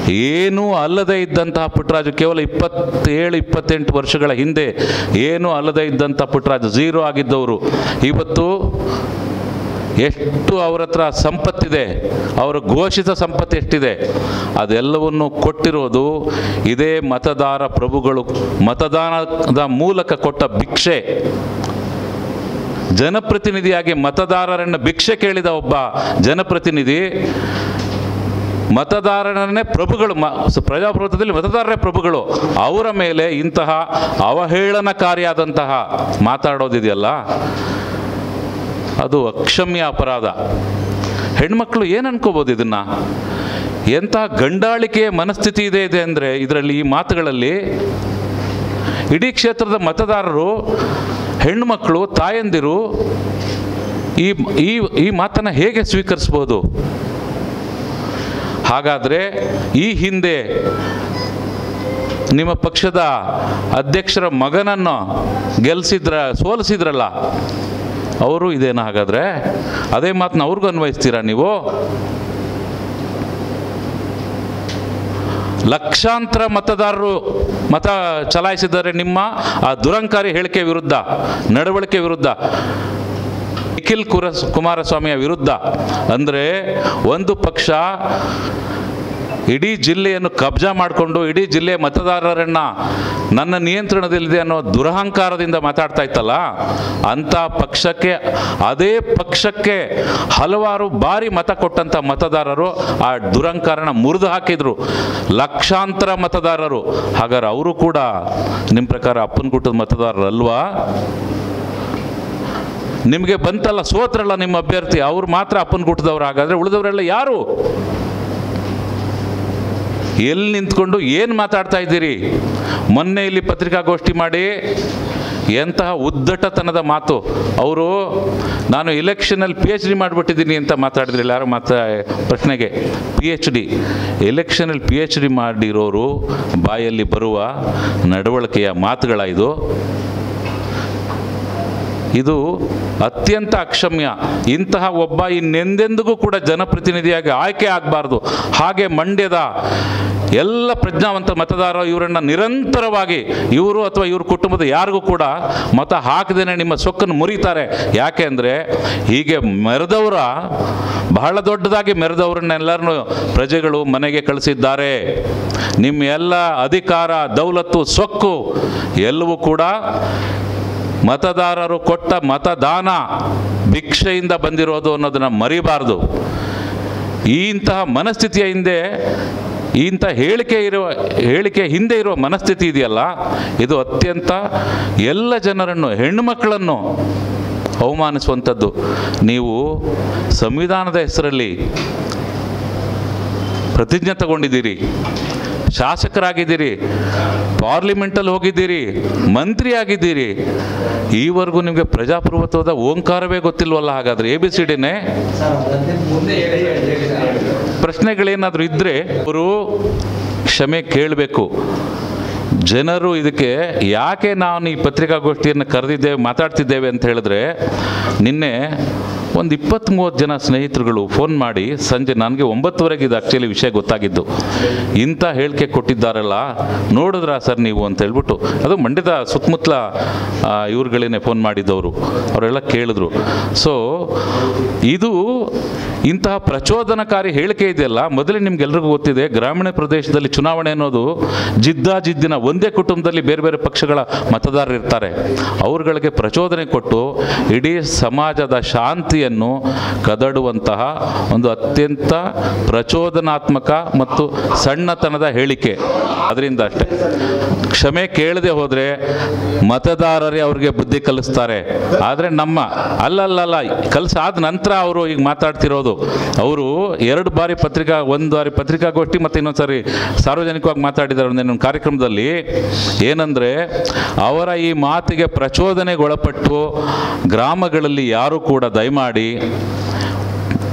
ಏನೂ ಅಲ್ಲದೇ ಇದ್ದಂತಹ ಪುಟ್ಟರಾಜು ಕೇವಲ ಇಪ್ಪತ್ತೇಳು ಇಪ್ಪತ್ತೆಂಟು ವರ್ಷಗಳ ಹಿಂದೆ ಏನೂ ಅಲ್ಲದೇ ಇದ್ದಂಥ ಪುಟ್ಟರಾಜು ಝೀರೋ ಆಗಿದ್ದವರು ಇವತ್ತು ಎಷ್ಟು ಅವ್ರ ಹತ್ರ ಸಂಪತ್ತಿದೆ ಅವರ ಘೋಷಿತ ಸಂಪತ್ತು ಎಷ್ಟಿದೆ ಅದೆಲ್ಲವನ್ನು ಕೊಟ್ಟಿರೋದು ಇದೇ ಮತದಾರ ಪ್ರಭುಗಳು ಮತದಾನದ ಮೂಲಕ ಕೊಟ್ಟ ಭಿಕ್ಷೆ ಜನಪ್ರತಿನಿಧಿಯಾಗಿ ಮತದಾರರನ್ನು ಭಿಕ್ಷೆ ಕೇಳಿದ ಒಬ್ಬ ಜನಪ್ರತಿನಿಧಿ ಮತದಾರರನ್ನೇ ಪ್ರಭುಗಳು ಮ ಸ- ಪ್ರಜಾಪ್ರಭುತ್ವದಲ್ಲಿ ಮತದಾರರೇ ಪ್ರಭುಗಳು ಅವರ ಮೇಲೆ ಇಂತಹ ಅವಹೇಳನಕಾರಿಯಾದಂತಹ ಮಾತಾಡೋದಿದೆಯಲ್ಲ ಅದು ಅಕ್ಷಮ್ಯ ಅಪರಾಧ ಹೆಣ್ಮಕ್ಳು ಏನು ಅನ್ಕೋಬೋದು ಇದನ್ನು ಎಂತಹ ಗಂಡಾಳಿಕೆಯ ಮನಸ್ಥಿತಿ ಇದೆ ಇದೆ ಅಂದರೆ ಇದರಲ್ಲಿ ಈ ಮಾತುಗಳಲ್ಲಿ ಇಡೀ ಕ್ಷೇತ್ರದ ಮತದಾರರು ಹೆಣ್ಮಕ್ಳು ತಾಯಂದಿರು ಈ ಈ ಈ ಮಾತನ್ನು ಹೇಗೆ ಸ್ವೀಕರಿಸ್ಬೋದು ಹಾಗಾದರೆ ಈ ಹಿಂದೆ ನಿಮ್ಮ ಪಕ್ಷದ ಅಧ್ಯಕ್ಷರ ಮಗನನ್ನು ಗೆಲ್ಲಿಸಿದ್ರ ಸೋಲಿಸಿದ್ರಲ್ಲ ಅವರು ಇದೇನ ಹಾಗಾದರೆ ಅದೇ ಮಾತನ್ನ ಅವ್ರಿಗೂ ಅನ್ವಯಿಸ್ತೀರಾ ನೀವು ಲಕ್ಷಾಂತರ ಮತದಾರರು ಮತ ಚಲಾಯಿಸಿದ್ದಾರೆ ನಿಮ್ಮ ಆ ದುರಂಕಾರಿ ಹೇಳಿಕೆ ವಿರುದ್ಧ ನಡವಳಿಕೆ ವಿರುದ್ಧ ನಿಖಿಲ್ ಕುರ ಕುಮಾರಸ್ವಾಮಿಯ ವಿರುದ್ಧ ಅಂದರೆ ಒಂದು ಪಕ್ಷ ಇಡೀ ಜಿಲ್ಲೆಯನ್ನು ಕಬ್ಜಾ ಮಾಡಿಕೊಂಡು ಇಡೀ ಜಿಲ್ಲೆಯ ಮತದಾರರನ್ನು ನನ್ನ ನಿಯಂತ್ರಣದಲ್ಲಿದೆ ಅನ್ನೋ ದುರಹಂಕಾರದಿಂದ ಮಾತಾಡ್ತಾ ಇತ್ತಲ್ಲ ಅಂಥ ಪಕ್ಷಕ್ಕೆ ಅದೇ ಪಕ್ಷಕ್ಕೆ ಹಲವಾರು ಬಾರಿ ಮತ ಕೊಟ್ಟಂಥ ಮತದಾರರು ಆ ದುರಂಕಾರನ ಮುರಿದು ಹಾಕಿದ್ರು ಲಕ್ಷಾಂತರ ಮತದಾರರು ಹಾಗಾದ್ರೆ ಅವರು ಕೂಡ ನಿಮ್ಮ ಪ್ರಕಾರ ಅಪ್ಪನ ಕುಟದ ಮತದಾರರಲ್ವಾ ನಿಮಗೆ ಬಂತಲ್ಲ ಸೋತ್ರಲ್ಲ ನಿಮ್ಮ ಅಭ್ಯರ್ಥಿ ಅವ್ರು ಮಾತ್ರ ಅಪ್ಪನ ಕುಟದವ್ರು ಹಾಗಾದ್ರೆ ಉಳಿದವರೆಲ್ಲ ಯಾರು ಎಲ್ಲಿ ನಿಂತ್ಕೊಂಡು ಏನು ಮಾತಾಡ್ತಾ ಇದ್ದೀರಿ ಮೊನ್ನೆ ಇಲ್ಲಿ ಪತ್ರಿಕಾಗೋಷ್ಠಿ ಮಾಡಿ ಎಂತಹ ಉದ್ದಟತನದ ಮಾತು ಅವರು ನಾನು ಇಲೆಕ್ಷನಲ್ಲಿ ಪಿ ಎಚ್ ಡಿ ಮಾಡಿಬಿಟ್ಟಿದ್ದೀನಿ ಅಂತ ಮಾತಾಡಿದ್ರಿಲ್ಲ ಯಾರು ಮಾತಾ ಪ್ರಶ್ನೆಗೆ ಪಿ ಎಚ್ ಡಿ ಎಲೆಕ್ಷನಲ್ಲಿ ಪಿ ಎಚ್ ಡಿ ಮಾಡಿರೋರು ಬಾಯಲ್ಲಿ ಬರುವ ನಡವಳಿಕೆಯ ಮಾತುಗಳ ಇದು ಇದು ಅತ್ಯಂತ ಅಕ್ಷಮ್ಯ ಇಂತಹ ಒಬ್ಬ ಇನ್ನೆಂದೆಂದಿಗೂ ಕೂಡ ಜನಪ್ರತಿನಿಧಿಯಾಗಿ ಆಯ್ಕೆ ಆಗಬಾರ್ದು ಹಾಗೆ ಮಂಡ್ಯದ ಎಲ್ಲ ಪ್ರಜ್ಞಾವಂತ ಮತದಾರ ಇವರನ್ನು ನಿರಂತರವಾಗಿ ಇವರು ಅಥವಾ ಇವ್ರ ಕುಟುಂಬದ ಯಾರಿಗೂ ಕೂಡ ಮತ ಹಾಕದೇನೆ ನಿಮ್ಮ ಸೊಕ್ಕನ್ನು ಮುರಿತಾರೆ ಯಾಕೆ ಅಂದರೆ ಹೀಗೆ ಮೆರೆದವರ ಬಹಳ ದೊಡ್ಡದಾಗಿ ಮೆರೆದವರನ್ನೆಲ್ಲರನ್ನು ಪ್ರಜೆಗಳು ಮನೆಗೆ ಕಳಿಸಿದ್ದಾರೆ ನಿಮ್ಮ ಎಲ್ಲ ಅಧಿಕಾರ ದೌಲತ್ತು ಸೊಕ್ಕು ಎಲ್ಲವೂ ಕೂಡ ಮತದಾರರು ಕೊಟ್ಟ ಮತದಾನ ಭಿಕ್ಷೆಯಿಂದ ಬಂದಿರೋದು ಅನ್ನೋದನ್ನು ಮರಿಬಾರ್ದು ಈ ಇಂತಹ ಮನಸ್ಥಿತಿಯ ಹಿಂದೆ ಇಂಥ ಹೇಳಿಕೆ ಇರುವ ಹೇಳಿಕೆ ಹಿಂದೆ ಇರುವ ಮನಸ್ಥಿತಿ ಇದೆಯಲ್ಲ ಇದು ಅತ್ಯಂತ ಎಲ್ಲ ಜನರನ್ನು ಹೆಣ್ಣುಮಕ್ಕಳನ್ನು ಅವಮಾನಿಸುವಂಥದ್ದು ನೀವು ಸಂವಿಧಾನದ ಹೆಸರಲ್ಲಿ ಪ್ರತಿಜ್ಞೆ ತಗೊಂಡಿದ್ದೀರಿ ಶಾಸಕರಾಗಿದ್ದೀರಿ ಪಾರ್ಲಿಮೆಂಟಲ್ಲಿ ಹೋಗಿದ್ದೀರಿ ಮಂತ್ರಿ ಆಗಿದ್ದೀರಿ ಈವರೆಗೂ ನಿಮಗೆ ಪ್ರಜಾಪ್ರಭುತ್ವದ ಓಂಕಾರವೇ ಗೊತ್ತಿಲ್ವಲ್ಲ ಹಾಗಾದ್ರೆ ಎ ಬಿ ಸಿ ಡಿನೇ ಪ್ರಶ್ನೆಗಳೇನಾದರೂ ಇದ್ದರೆ ಅವರು ಕ್ಷಮೆ ಕೇಳಬೇಕು ಜನರು ಇದಕ್ಕೆ ಯಾಕೆ ನಾನು ಈ ಪತ್ರಿಕಾಗೋಷ್ಠಿಯನ್ನು ಕರೆದಿದ್ದೇವೆ ಮಾತಾಡ್ತಿದ್ದೇವೆ ಅಂತ ಹೇಳಿದ್ರೆ ನಿನ್ನೆ ಒಂದು ಇಪ್ಪತ್ತ್ ಮೂವತ್ತು ಜನ ಸ್ನೇಹಿತರುಗಳು ಫೋನ್ ಮಾಡಿ ಸಂಜೆ ನನಗೆ ಒಂಬತ್ತುವರೆಗೆ ಇದು ಆ್ಯಕ್ಚುಲಿ ವಿಷಯ ಗೊತ್ತಾಗಿದ್ದು ಇಂಥ ಹೇಳಿಕೆ ಕೊಟ್ಟಿದ್ದಾರಲ್ಲ ನೋಡಿದ್ರಾ ಸರ್ ನೀವು ಅಂತ ಹೇಳ್ಬಿಟ್ಟು ಅದು ಮಂಡ್ಯದ ಸುತ್ತಮುತ್ತಲ ಇವ್ರುಗಳೇನೆ ಫೋನ್ ಮಾಡಿದ್ದವರು ಅವರೆಲ್ಲ ಕೇಳಿದ್ರು ಸೊ ಇದು ಇಂತಹ ಪ್ರಚೋದನಕಾರಿ ಹೇಳಿಕೆ ಇದೆಯಲ್ಲ ಮೊದಲೇ ನಿಮ್ಗೆಲ್ರಿಗೂ ಗೊತ್ತಿದೆ ಗ್ರಾಮೀಣ ಪ್ರದೇಶದಲ್ಲಿ ಚುನಾವಣೆ ಅನ್ನೋದು ಜಿದ್ದಾಜಿದ್ದಿನ ಒಂದೇ ಕುಟುಂಬದಲ್ಲಿ ಬೇರೆ ಬೇರೆ ಪಕ್ಷಗಳ ಮತದಾರರು ಇರ್ತಾರೆ ಅವ್ರುಗಳಿಗೆ ಪ್ರಚೋದನೆ ಕೊಟ್ಟು ಇಡೀ ಸಮಾಜದ ಶಾಂತಿಯನ್ನು ಕದಡುವಂತಹ ಒಂದು ಅತ್ಯಂತ ಪ್ರಚೋದನಾತ್ಮಕ ಮತ್ತು ಸಣ್ಣತನದ ಹೇಳಿಕೆ ಅದರಿಂದ ಅಷ್ಟೇ ಕ್ಷಮೆ ಕೇಳದೆ ಹೋದರೆ ಮತದಾರರೇ ಅವ್ರಿಗೆ ಬುದ್ಧಿ ಕಲಿಸ್ತಾರೆ ಆದರೆ ನಮ್ಮ ಅಲ್ಲಲ್ಲಲ್ಲ ಕಲಿಸಾದ ನಂತರ ಅವರು ಈಗ ಮಾತಾಡ್ತಿರೋದು ಅವರು ಎರಡು ಬಾರಿ ಪತ್ರಿಕಾ ಒಂದು ಬಾರಿ ಪತ್ರಿಕಾಗೋಷ್ಠಿ ಮತ್ತು ಇನ್ನೊಂದು ಸಾರಿ ಸಾರ್ವಜನಿಕವಾಗಿ ಮಾತಾಡಿದ್ದಾರೆ ಒಂದು ಕಾರ್ಯಕ್ರಮದಲ್ಲಿ ಏನಂದರೆ ಅವರ ಈ ಮಾತಿಗೆ ಪ್ರಚೋದನೆಗೊಳಪಟ್ಟು ಗ್ರಾಮಗಳಲ್ಲಿ ಯಾರೂ ಕೂಡ ದಯಮಾಡಿ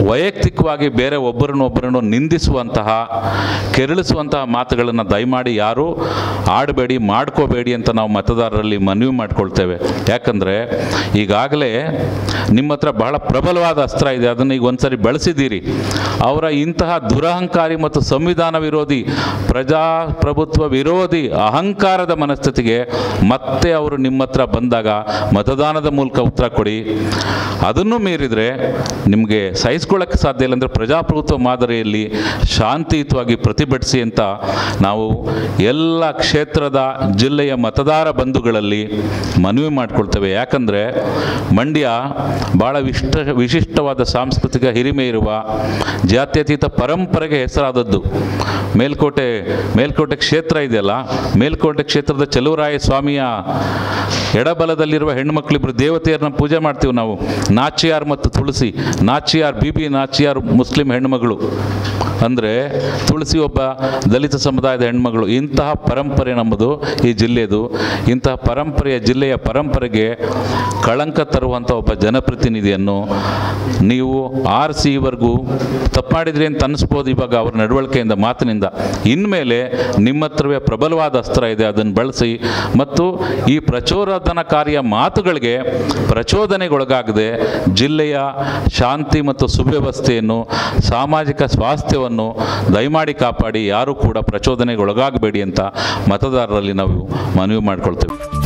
ವೈಯಕ್ತಿಕವಾಗಿ ಬೇರೆ ಒಬ್ಬರನ್ನೊಬ್ಬರನ್ನು ನಿಂದಿಸುವಂತಹ ಕೆರಳಿಸುವಂತಹ ಮಾತುಗಳನ್ನು ದಯಮಾಡಿ ಯಾರು ಆಡಬೇಡಿ ಮಾಡ್ಕೋಬೇಡಿ ಅಂತ ನಾವು ಮತದಾರರಲ್ಲಿ ಮನವಿ ಮಾಡ್ಕೊಳ್ತೇವೆ ಯಾಕಂದರೆ ಈಗಾಗಲೇ ನಿಮ್ಮ ಹತ್ರ ಬಹಳ ಪ್ರಬಲವಾದ ಅಸ್ತ್ರ ಇದೆ ಅದನ್ನು ಈಗ ಒಂದ್ಸರಿ ಬಳಸಿದ್ದೀರಿ ಅವರ ಇಂತಹ ದುರಹಂಕಾರಿ ಮತ್ತು ಸಂವಿಧಾನ ವಿರೋಧಿ ಪ್ರಜಾಪ್ರಭುತ್ವ ವಿರೋಧಿ ಅಹಂಕಾರದ ಮನಸ್ಥಿತಿಗೆ ಮತ್ತೆ ಅವರು ನಿಮ್ಮ ಹತ್ರ ಬಂದಾಗ ಮತದಾನದ ಮೂಲಕ ಉತ್ತರ ಕೊಡಿ ಅದನ್ನು ಮೀರಿದರೆ ನಿಮಗೆ ಸಹಿಸ್ಕೊಳ್ಳೋಕ್ಕೆ ಸಾಧ್ಯ ಇಲ್ಲ ಅಂದರೆ ಪ್ರಜಾಪ್ರಭುತ್ವ ಮಾದರಿಯಲ್ಲಿ ಶಾಂತಿಯುತವಾಗಿ ಪ್ರತಿಭಟಿಸಿ ಅಂತ ನಾವು ಎಲ್ಲ ಕ್ಷೇತ್ರದ ಜಿಲ್ಲೆಯ ಮತದಾರ ಬಂಧುಗಳಲ್ಲಿ ಮನವಿ ಮಾಡ್ಕೊಳ್ತೇವೆ ಯಾಕಂದರೆ ಮಂಡ್ಯ ಭಾಳ ವಿಷ್ಟ ವಿಶಿಷ್ಟವಾದ ಸಾಂಸ್ಕೃತಿಕ ಹಿರಿಮೆ ಇರುವ ಜಾತ್ಯತೀತ ಪರಂಪರೆಗೆ ಹೆಸರಾದದ್ದು ಮೇಲ್ಕೋಟೆ ಮೇಲ್ಕೋಟೆ ಕ್ಷೇತ್ರ ಇದೆಯಲ್ಲ ಮೇಲ್ಕೋಟೆ ಕ್ಷೇತ್ರದ ಚಲುವರಾಯ ಸ್ವಾಮಿಯ ಎಡಬಲದಲ್ಲಿರುವ ಹೆಣ್ಮಕ್ಳಿಬ್ರು ದೇವತೆಯರನ್ನ ಪೂಜೆ ಮಾಡ್ತೀವಿ ನಾವು ನಾಚಿಯಾರ್ ಮತ್ತು ತುಳಸಿ ನಾಚಿಯಾರ್ ಬಿ ಬಿ ನಾಚಿಯಾರ್ ಮುಸ್ಲಿಂ ಹೆಣ್ಮಗಳು ಅಂದರೆ ತುಳಸಿ ಒಬ್ಬ ದಲಿತ ಸಮುದಾಯದ ಹೆಣ್ಮಗಳು ಇಂತಹ ಪರಂಪರೆ ನಮ್ಮದು ಈ ಜಿಲ್ಲೆದು ಇಂತಹ ಪರಂಪರೆಯ ಜಿಲ್ಲೆಯ ಪರಂಪರೆಗೆ ಕಳಂಕ ತರುವಂಥ ಒಬ್ಬ ಜನಪ್ರತಿನಿಧಿಯನ್ನು ನೀವು ಆರಿಸಿ ಈವರೆಗೂ ತಪ್ಪು ಮಾಡಿದ್ರಿ ಅಂತ ಅನಿಸ್ಬೋದು ಇವಾಗ ಅವ್ರ ನಡವಳಿಕೆಯಿಂದ ಮಾತಿನಿಂದ ಇನ್ಮೇಲೆ ನಿಮ್ಮ ಹತ್ರವೇ ಪ್ರಬಲವಾದ ಅಸ್ತ್ರ ಇದೆ ಅದನ್ನು ಬಳಸಿ ಮತ್ತು ಈ ಪ್ರಚೋದನಕಾರಿಯ ಮಾತುಗಳಿಗೆ ಪ್ರಚೋದನೆಗೊಳಗಾಗದೆ ಜಿಲ್ಲೆಯ ಶಾಂತಿ ಮತ್ತು ಸುವ್ಯವಸ್ಥೆಯನ್ನು ಸಾಮಾಜಿಕ ಸ್ವಾಸ್ಥ್ಯವನ್ನು ದಯಮಾಡಿ ಕಾಪಾಡಿ ಯಾರೂ ಕೂಡ ಪ್ರಚೋದನೆಗೊಳಗಾಗಬೇಡಿ ಅಂತ ಮತದಾರರಲ್ಲಿ ನಾವು ಮನವಿ ಮಾಡ್ಕೊಳ್ತೇವೆ